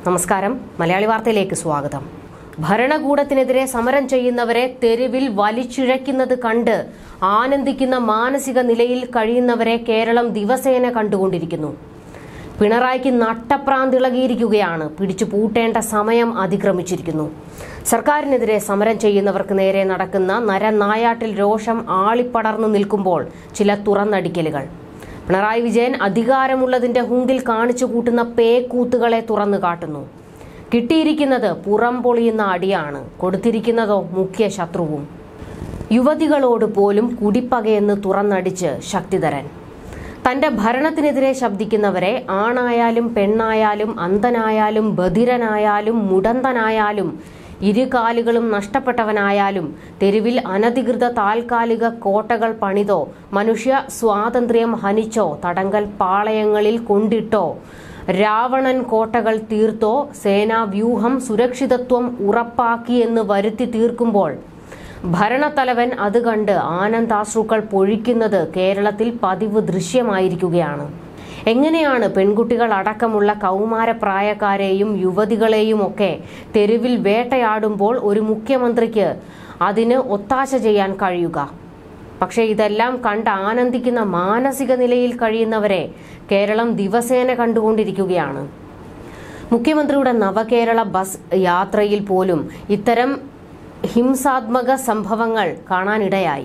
നമസ്കാരം മലയാളി വാർത്തയിലേക്ക് സ്വാഗതം ഭരണകൂടത്തിനെതിരെ സമരം ചെയ്യുന്നവരെ തെരുവിൽ വലിച്ചിഴയ്ക്കുന്നത് കണ്ട് ആനന്ദിക്കുന്ന മാനസിക നിലയിൽ കഴിയുന്നവരെ കേരളം ദിവസേന കണ്ടുകൊണ്ടിരിക്കുന്നു പിണറായിക്ക് നട്ടപ്രാന്തിളകിയിരിക്കുകയാണ് പിടിച്ചു പൂട്ടേണ്ട സമയം അതിക്രമിച്ചിരിക്കുന്നു സർക്കാരിനെതിരെ സമരം ചെയ്യുന്നവർക്ക് നേരെ നടക്കുന്ന നരനായാട്ടിൽ രോഷം ആളിപ്പടർന്നു നിൽക്കുമ്പോൾ ചില തുറന്നടിക്കലുകൾ പിണറായി വിജയൻ അധികാരമുള്ളതിന്റെ ഹുങ്കിൽ കാണിച്ചു കൂട്ടുന്ന പേക്കൂത്തുകളെ തുറന്നു കാട്ടുന്നു കിട്ടിയിരിക്കുന്നത് പുറം പൊളിയുന്ന അടിയാണ് കൊടുത്തിരിക്കുന്നതോ മുഖ്യ ശത്രുവും യുവതികളോട് പോലും കുടിപ്പകയെന്ന് തുറന്നടിച്ച് ശക്തിധരൻ തന്റെ ഭരണത്തിനെതിരെ ശബ്ദിക്കുന്നവരെ ആണായാലും പെണ്ണായാലും അന്ധനായാലും ബധിരനായാലും മുടന്തനായാലും ഇരുകാലുകളും നഷ്ടപ്പെട്ടവനായാലും തെരുവിൽ അനധികൃത താൽക്കാലിക കോട്ടകൾ പണിതോ മനുഷ്യ സ്വാതന്ത്ര്യം ഹനിച്ചോ തടങ്കൽ പാളയങ്ങളിൽ കൊണ്ടിട്ടോ രാവണൻ കോട്ടകൾ തീർത്തോ സേനാവ്യൂഹം സുരക്ഷിതത്വം ഉറപ്പാക്കി എന്ന് വരുത്തി തീർക്കുമ്പോൾ ഭരണത്തലവൻ അത് കണ്ട് ആനന്ദാശ്രുക്കൾ പൊഴിക്കുന്നത് കേരളത്തിൽ പതിവ് ദൃശ്യമായിരിക്കുകയാണ് എങ്ങനെയാണ് പെൺകുട്ടികൾ അടക്കമുള്ള കൗമാരപ്രായക്കാരെയും യുവതികളെയും ഒക്കെ തെരുവിൽ വേട്ടയാടുമ്പോൾ ഒരു മുഖ്യമന്ത്രിക്ക് അതിന് ഒത്താശ ചെയ്യാൻ കഴിയുക പക്ഷേ ഇതെല്ലാം കണ്ട് ആനന്ദിക്കുന്ന മാനസിക നിലയിൽ കഴിയുന്നവരെ കേരളം ദിവസേന കണ്ടുകൊണ്ടിരിക്കുകയാണ് മുഖ്യമന്ത്രിയുടെ നവകേരള ബസ് യാത്രയിൽ പോലും ഇത്തരം ഹിംസാത്മക സംഭവങ്ങൾ കാണാനിടയായി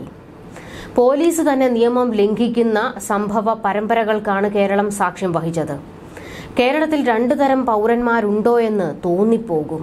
പോലീസ് തന്നെ നിയമം ലംഘിക്കുന്ന സംഭവ പരമ്പരകൾക്കാണ് കേരളം സാക്ഷ്യം വഹിച്ചത് കേരളത്തിൽ രണ്ടു തരം പൗരന്മാരുണ്ടോ എന്ന് തോന്നിപ്പോകും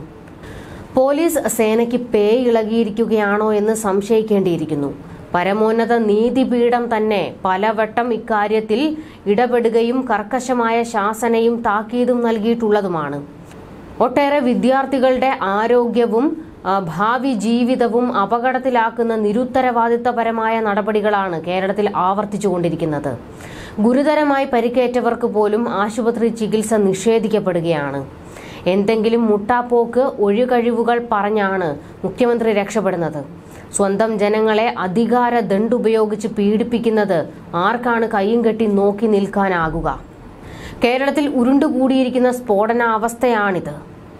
പോലീസ് സേനയ്ക്ക് പേ ഇളകിയിരിക്കുകയാണോ എന്ന് സംശയിക്കേണ്ടിയിരിക്കുന്നു പരമോന്നത നീതിപീഠം തന്നെ പലവട്ടം ഇക്കാര്യത്തിൽ ഇടപെടുകയും കർക്കശമായ ശാസനയും താക്കീതും നൽകിയിട്ടുള്ളതുമാണ് ഒട്ടേറെ വിദ്യാർത്ഥികളുടെ ആരോഗ്യവും ആ, ഭാവി ജീവിതവും അപകടത്തിലാക്കുന്ന നിരുത്തരവാദിത്തപരമായ നടപടികളാണ് കേരളത്തിൽ ആവർത്തിച്ചുകൊണ്ടിരിക്കുന്നത് ഗുരുതരമായി പരിക്കേറ്റവർക്ക് പോലും ആശുപത്രി ചികിത്സ നിഷേധിക്കപ്പെടുകയാണ് എന്തെങ്കിലും മുട്ടാപ്പോക്ക് ഒഴികഴിവുകൾ പറഞ്ഞാണ് മുഖ്യമന്ത്രി രക്ഷപ്പെടുന്നത് സ്വന്തം ജനങ്ങളെ അധികാര ദണ്ടുപയോഗിച്ച് പീഡിപ്പിക്കുന്നത് ആർക്കാണ് കയ്യും കെട്ടി നോക്കി നിൽക്കാനാകുക കേരളത്തിൽ ഉരുണ്ടുകൂടിയിരിക്കുന്ന സ്ഫോടനാവസ്ഥയാണിത്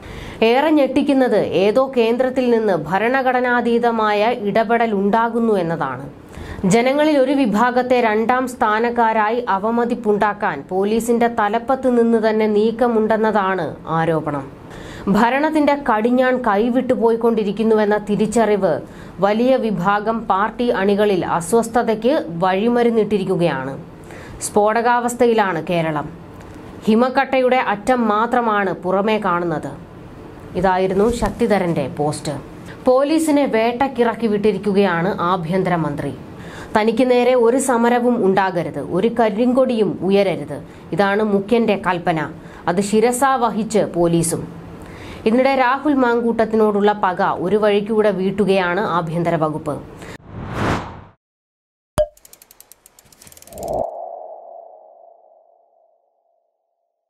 ഏറെ ഞെട്ടിക്കുന്നത് ഏതോ കേന്ദ്രത്തിൽ നിന്ന് ഭരണഘടനാതീതമായ ഇടപെടൽ ഉണ്ടാകുന്നു എന്നതാണ് ജനങ്ങളിൽ ഒരു വിഭാഗത്തെ രണ്ടാം സ്ഥാനക്കാരായി അവമതിപ്പുണ്ടാക്കാൻ പോലീസിന്റെ തലപ്പത്ത് നിന്ന് തന്നെ നീക്കമുണ്ടെന്നതാണ് ആരോപണം ഭരണത്തിന്റെ കടിഞ്ഞാൺ കൈവിട്ടു പോയിക്കൊണ്ടിരിക്കുന്നുവെന്ന തിരിച്ചറിവ് വലിയ വിഭാഗം പാർട്ടി അണികളിൽ അസ്വസ്ഥതയ്ക്ക് വഴിമരുന്നിട്ടിരിക്കുകയാണ് സ്ഫോടകാവസ്ഥയിലാണ് കേരളം ഹിമക്കട്ടയുടെ അറ്റം മാത്രമാണ് പുറമേ കാണുന്നത് ഇതായിരുന്നു ശക്തിധരന്റെ പോസ്റ്റ് പോലീസിനെ വേട്ടക്കിറക്കി വിട്ടിരിക്കുകയാണ് ആഭ്യന്തരമന്ത്രി തനിക്ക് നേരെ ഒരു സമരവും ഉണ്ടാകരുത് ഒരു കരിങ്കൊടിയും ഉയരരുത് ഇതാണ് മുഖ്യന്റെ കൽപ്പന അത് ശിരസാ വഹിച്ച് പോലീസും ഇതിനിടെ രാഹുൽ മാങ്കൂട്ടത്തിനോടുള്ള പക ഒരു വഴിക്കൂടെ വീട്ടുകയാണ് ആഭ്യന്തര വകുപ്പ്